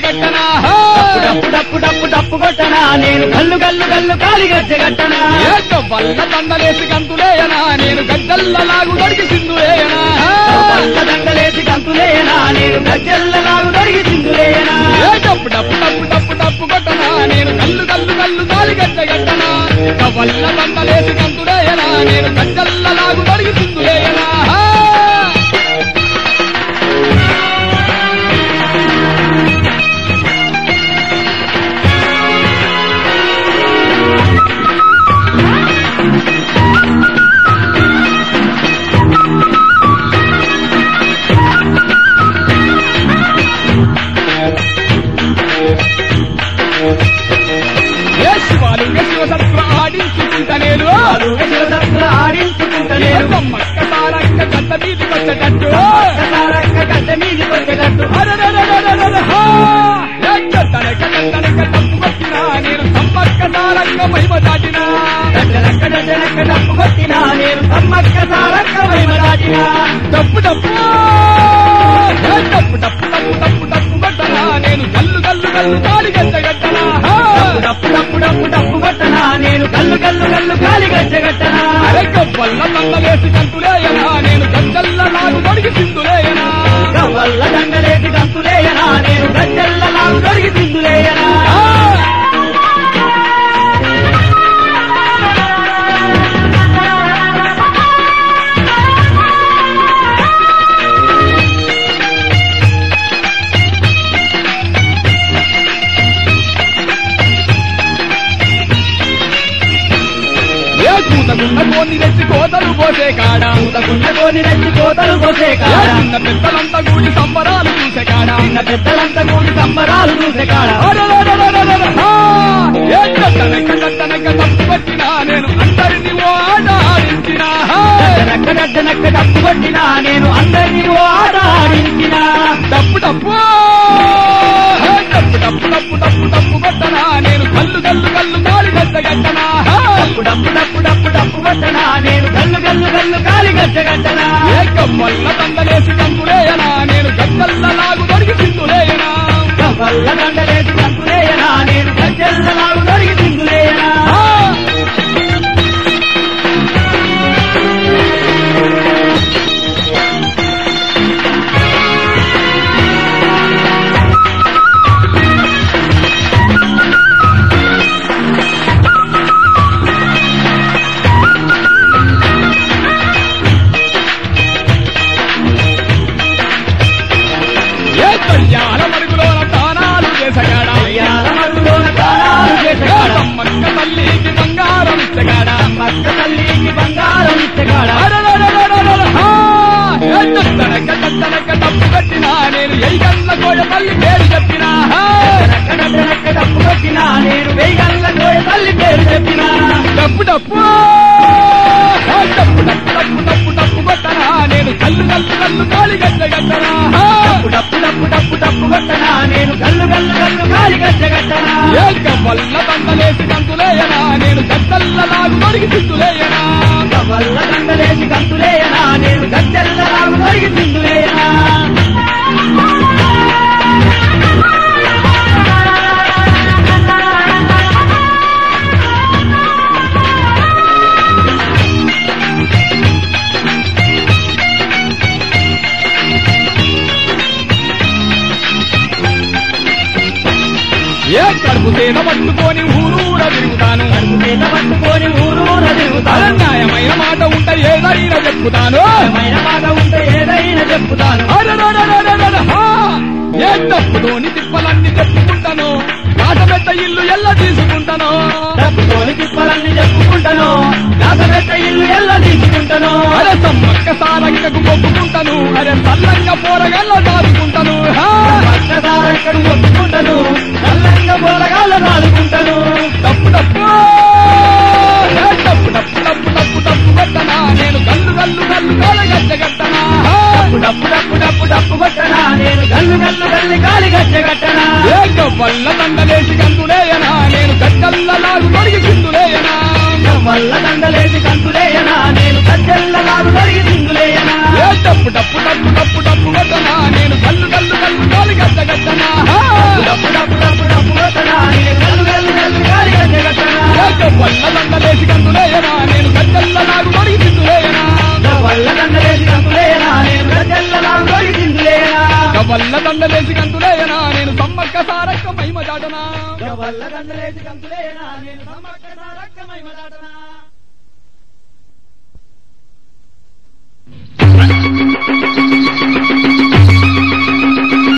గట్టనా డప్పు డప్పు డప్పు డప్పు కొట్టనా నేను గల్లు గల్లు గల్లు కాలి గట్టనా ఏక వల్ల దండలేసి గంతులేయనా నేను గద్దల్లలాగు దొరికి సింధులేయనా వల్ల దండలేసి గంతులేనా నేను గజ్జెల్లలాగు దొరికి చిందులేనా ఏ డప్పు డప్పు డప్పు డప్పు డప్పు కొట్టనా నేను కల్లు కల్లు కల్లు గాలి గట్ట గట్టనా వల్ల దండలేసి గంతులేయనా నేను గద్దల్లలాగు దొరికి సింధులేయనా ఏ శివాలు శివ సత్వ ఆడించుకుంటా నేను ఆడించుకుంటలే మక్క తారంగ గడ్డ మీది వచ్చేటట్టు గడ్డ మీది కొట్టేటట్టు అరెరెరెరెరెరె, హా! ఏ గడ్డనెక్క గడ్డనెక్క తప్పు కొట్టినా నేను సంపర్క తారంగ మహిమ దాటినా గడ్డలక్క గడ్డలక్క డప్పు కొట్టినా నేను సమ్మక్క సారక్క వైమ దాటినా డప్పు డప్పు ఏ డప్పు డప్పు డప్పు డప్పు డప్పు కొట్టనా నేను గల్లు గల్లు గల్లు తాడి గడ్డ గట్టనా హా! డప్పు డప్పు డప్పు డప్పు కొట్టనా నేను కల్లు కల్లు కల్లు కాలి గట్టనా అరే గవ్వల్ల దండలేసి కంతులేయనా నేను గజ్జల్ల నాగు దొడిగి సింధులేయనా వల్ల దండలేసి గంతులేయనా నేను గజ్జల్ల లాగు దొరికి తిందులేయనా ఆ! ఏ కూతకున్న కోని రెచ్చి కోతలు పోసే కాడా గుండెకోని రెచ్చి కోతలు పోసే ఏ కాడ చిన్న పెద్దలంతా కూడి సంబరాలు చూసే కాడా చిన్న పెద్దలంతా కూడి సంబరాలు చూసే కాడ అరెరెరెరెరెరె, హా! ఏ గడ్డనెక్క గడ్డనెక్క తప్పు పట్టినా నేను అందరిని ఓ ఆట ఆడించినా హా! నక్క నక్క నక్క డప్పు కొట్టినా నేను అందరినీ ఓ ఆట ఆడించినా డప్పు డప్పు హే, డప్పు డప్పు డప్పు డప్పు డప్పు కొట్టనా నేను కల్లు కల్లు కల్లు కాలి గడ్డ గట్టనా హా! డప్పు డప్పు డప్పు డప్పు డప్పు కొట్టనా నేను గల్లు గల్లు గల్లు కాలి గట్టగట్టనా ఏ గమ్మల్ల దండలేసి కంతులేయనా నేను గద్దల్ల లాగు దొరికి సింధులేయనా వల్ల దండలేసి గంతులేయనా నేను గజ్జల్ల లాగు దొరికి తిందులేయనా హా! ఏ కళ్యాణ మరుగులోన తానాలు చేసగాడా అయ్యాల మరుగులోన తాళాలు ఏ చేసగాడ సమ్మక్క తల్లికి బంగారం ఇచ్చగాడా మక్క తల్లికి బంగారం ఇచ్చగాడ అరెరెరెరెరెరె, హా! ఏ దత్తనక దత్తనక డప్పు కట్టినా నేను ఎయ్యల్ల కోయ తల్లి పేరు చెప్పినా హా! నక్క నక్క నక్క డప్పు కొట్టినా నేను వెయ్యల్ల కోయ తల్లి పేరు చెప్పినా డప్పు డప్పు హే, డప్పు డప్పు డప్పు డప్పు డప్పు కొట్టనా నేను కల్లు కల్లు కల్లు కాలి గడ్డ గట్టనా హా! డప్పు డప్పు డప్పు డప్పు డప్పు కొట్టనా నేను గల్లు గల్లు గల్లు కాలి గట్టగట్టనా ఏక వల్ల దండలేసి కంతులేయనా నేను గద్దల్ల లాగు దొరికి సింధులేయనా వల్ల దండలేసి గంతులేయనా నేను గజ్జల్ల లాగు దొరికి తిందులేయనా ఏ కడుపు తేన పట్టుకొని ఊరూర తిరుగుతాను చేత పట్టుకొని ఊరూర తిరుగుతాను న్యాయమైన మాట ఉంటే ఏదైనా చెప్పుతాను మైన మాట ఉంటే ఏదైనా చెప్పుతాను అరెరెరెరెరెరె, హా! ఏ తప్పులోని తిప్పలన్నీ చెప్పుకుంటాను కాట పెద్ద ఇల్లు ఎల్ల తీసుకుంటాను డబ్బుతోని తిప్పలన్నీ చెప్పుకుంటాను దాసపెట్ట ఇల్లు ఎల్ల తీసుకుంటాను అరే సమ్మక్క సారంగకు మొక్కుకుంటాను అరే సల్లంగా పోరగల్ల దాచుకుంటాను హా! పక్కదారెక్కడు ఒప్పుకుంటాను నల్లంగా పోలగాళ్ళ రాదుకుంటాను డప్పు డప్పు ఏ డప్పు డప్పు డప్పు డప్పు డప్పు కొట్టనా నేను గల్లు గల్లు గల్లు కాల గడ్డ గట్టనా హా! డప్పు డప్పు డప్పు డప్పు కొట్టనా నేను గల్లు గల్లు గల్లి కాలి గట్టగట్టనా ఏక వల్ల దండలేసి గంతులేయనా నేను గడ్డల్ల లాగు దొరికి సింధులేయనా వల్ల దండలేసి కంతులేయనా నేను గజ్జల్ల లాగు దొరికి తిందులేయనా ఏ డప్పు డప్పు డప్పు డప్పు డప్పు కొట్టనా నేను గల్లు గల్లు గల్లు కాలి గడ్డ గట్టనా హా! డప్పు డప్పు డప్పు డప్పు కొట్టనా నేను గల్లు గల్లు గల్లు గాలి గజ్జ కట్టనా వల్ల దండలేసి కందులేయనా నేను గజ్జల్ల లాగు తొడిగి తిందులేయనా వల్ల దండలేసి కంతులేనా నేను గజ్జెల్లలాగు తొడిగి తిందులేనా వల్ల దండలేసి కందులేయనా నేను సమ్మక్క సారక్క మహిమ దాటనా వల్ల దండలేసి కంతులేనా నేను సమ్మక్క సారక్క మహిమ దాటనా